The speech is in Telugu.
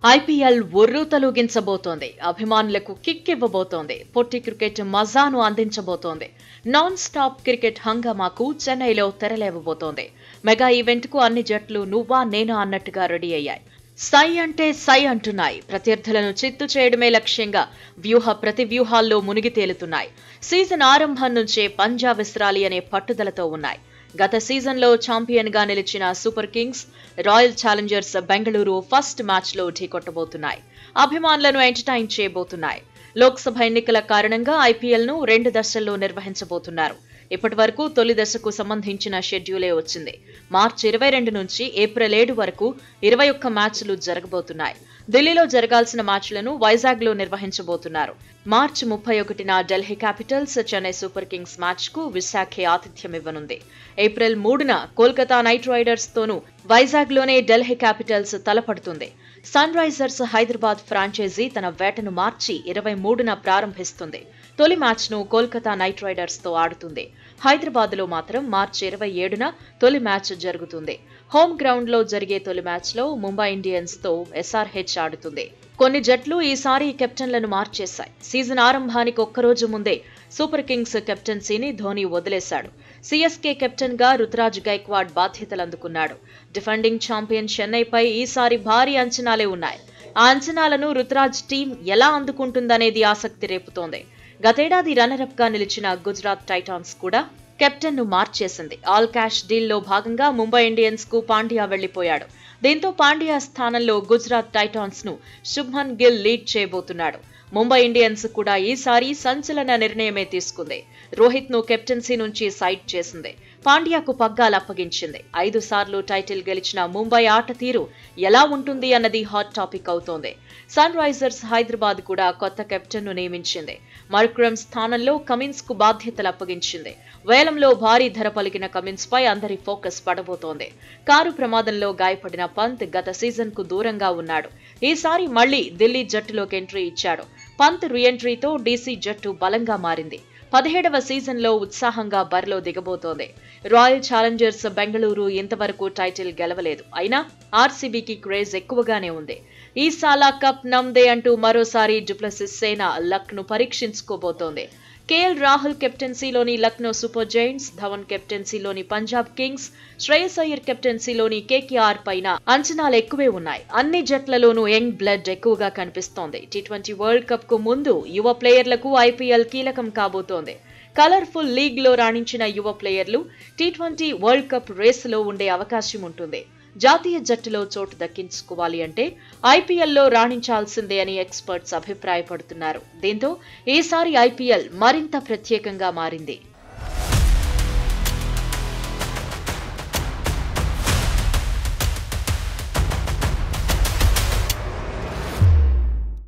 ఐపీఎల్ ఒర్రు తొలగించబోతోంది అభిమానులకు కిక్ ఇవ్వబోతోంది పొట్టి క్రికెట్ మజాను అందించబోతోంది నాన్ స్టాప్ క్రికెట్ హంగామాకు చెన్నైలో తెరలేవబోతోంది మెగా ఈవెంట్ కు అన్ని జట్లు నువ్వా నేనా అన్నట్టుగా రెడీ అయ్యాయి సై అంటే సై అంటున్నాయి ప్రత్యర్థులను చిత్తు చేయడమే లక్ష్యంగా వ్యూహ ప్రతి వ్యూహాల్లో మునిగి తేలుతున్నాయి సీజన్ ఆరంభం నుంచే పంజా విసరాలి అనే పట్టుదలతో ఉన్నాయి గత సీజన్లో ఛాంపియన్ గా నిలిచిన Super Kings Royal Challengers Bengaluru first match లో ఢీకొట్టబోతున్నాయి అభిమానులను ఎంటర్టైన్ చేయబోతున్నాయి లోక్సభ ఎన్నికల కారణంగా ఐపీఎల్ ను రెండు దశల్లో నిర్వహించబోతున్నారు ఇప్పటి వరకు తొలి దశకు సంబంధించిన షెడ్యూలే వచ్చింది మార్చి ఇరవై రెండు నుంచి ఏప్రిల్ ఏడు వరకు ఇరవై ఒక్క మ్యాచ్లు జరగబోతున్నాయి ఢిల్లీలో జరగాల్సిన మ్యాచ్లను వైజాగ్ లో నిర్వహించబోతున్నారు మార్చి ముప్పై ఒకటిన Delhi Capitals Chennai Super Kings match కు విశాఖే ఆతిథ్యం ఇవ్వనుంది ఏప్రిల్ మూడున కోల్కతా నైట్ రైడర్స్ తోనూ వైజాగ్ లోనే ఢిల్లీ క్యాపిటల్స్ తలపడుతుంది సన్ రైజర్స్ హైదరాబాద్ ఫ్రాంచైజీ తన వేటను మార్చి ఇరవై మూడున ప్రారంభిస్తుంది తొలి మ్యాచ్ ను కోల్కతా నైట్ రైడర్స్ తో ఆడుతుంది హైదరాబాద్ లో మాత్రం మార్చి ఇరవై ఏడున తొలి మ్యాచ్ జరుగుతుంది హోమ్ గ్రౌండ్ లో జరిగే తొలి మ్యాచ్ లో ముంబై ఇండియన్స్ తో ఎస్ఆర్హెచ్ ఆడుతుంది కొన్ని జట్లు ఈసారి కెప్టెన్లను మార్చేశాయి సీజన్ ఆరంభానికి ఒక్కరోజు ముందే సూపర్ కింగ్స్ కెప్టెన్సీని ధోని వదిలేశాడు సిఎస్కే కెప్టెన్ గా రుతురాజ్ గైక్వాడ్ బాధ్యతలు అందుకున్నాడు డిఫెండింగ్ ఛాంపియన్ చెన్నైపై ఈసారి భారీ అంచనాలే ఉన్నాయి ఆ అంచనాలను రుతురాజ్ టీం ఎలా అందుకుంటుందనేది ఆసక్తి రేపుతోంది గతేడాది రన్నరప్ గా నిలిచిన గుజరాత్ టైటాన్స్ కూడా కెప్టెన్ ను మార్చేసింది ఆల్ క్యాష్ డీల్ లో భాగంగా ముంబై ఇండియన్స్ కు పాండ్యా వెళ్లిపోయాడు దీంతో పాండ్యా స్థానంలో గుజరాత్ టైటాన్స్ ను శుభ్మన్ గిల్ లీడ్ చేయబోతున్నాడు ముంబై ఇండియన్స్ కూడా ఈసారి సంచలన నిర్ణయమే తీసుకుంది రోహిత్ ను కెప్టెన్సీ నుంచి సైడ్ చేసింది పాండ్యాకు పగ్గాలు అప్పగించింది ఐదు సార్లు టైటిల్ గెలిచిన ముంబై ఆట తీరు ఎలా ఉంటుంది అన్నది హాట్ టాపిక్ అవుతోంది సన్ రైజర్స్ హైదరాబాద్ కూడా కొత్త కెప్టెన్ ను నియమించింది మర్క్రమ్ స్థానంలో కమిన్స్ కు బాధ్యతలు అప్పగించింది వేలంలో భారీ ధర పలికిన కమిన్స్ పై అందరి ఫోకస్ పడబోతోంది కారు ప్రమాదంలో గాయపడిన పంత్ గత సీజన్ కు దూరంగా ఉన్నాడు ఈసారి మళ్లీ ఢిల్లీ జట్టులోకి ఎంట్రీ ఇచ్చాడు పంత్ రీఎంట్రీతో డీసీ జట్టు బలంగా మారింది పదిహేడవ సీజన్లో ఉత్సాహంగా బరిలో దిగబోతోంది రాయల్ ఛాలెంజర్స్ బెంగళూరు ఇంతవరకు టైటిల్ గెలవలేదు అయినా ఆర్సీబీకి క్రేజ్ ఎక్కువగానే ఉంది ఈ సాలా కప్ నమ్దే అంటూ మరోసారి డుప్లసిస్ సేన లక్ ను పరీక్షించుకోబోతోంది కేఎల్ రాహుల్ కెప్టెన్సీలోని లక్నో సూపర్ జైంట్స్ ధవన్ కెప్టెన్సీలోని పంజాబ్ కింగ్స్ శ్రేయస్ అయ్యర్ కెప్టెన్సీలోని కేకేఆర్ పైన అంచనాలు ఎక్కువే ఉన్నాయి అన్ని జట్లలోనూ యంగ్ బ్లడ్ ఎక్కువగా కనిపిస్తోంది టీ ట్వంటీ వరల్డ్ కప్ కు ముందు యువ ప్లేయర్లకు ఐపీఎల్ కీలకం కాబోతోంది కలర్ఫుల్ లీగ్ లో రాణించిన యువ ప్లేయర్లు టీ ట్వంటీ వరల్డ్ కప్ రేసులో ఉండే అవకాశం ఉంటుంది జాతీయ జట్టులో చోటు దక్కించుకోవాలి అంటే ఐపీఎల్లో రాణించాల్సిందే అని ఎక్స్పర్ట్స్ అభిప్రాయపడుతున్నారు దీంతో ఈసారి ఐపీఎల్ మరింత ప్రత్యేకంగా మారింది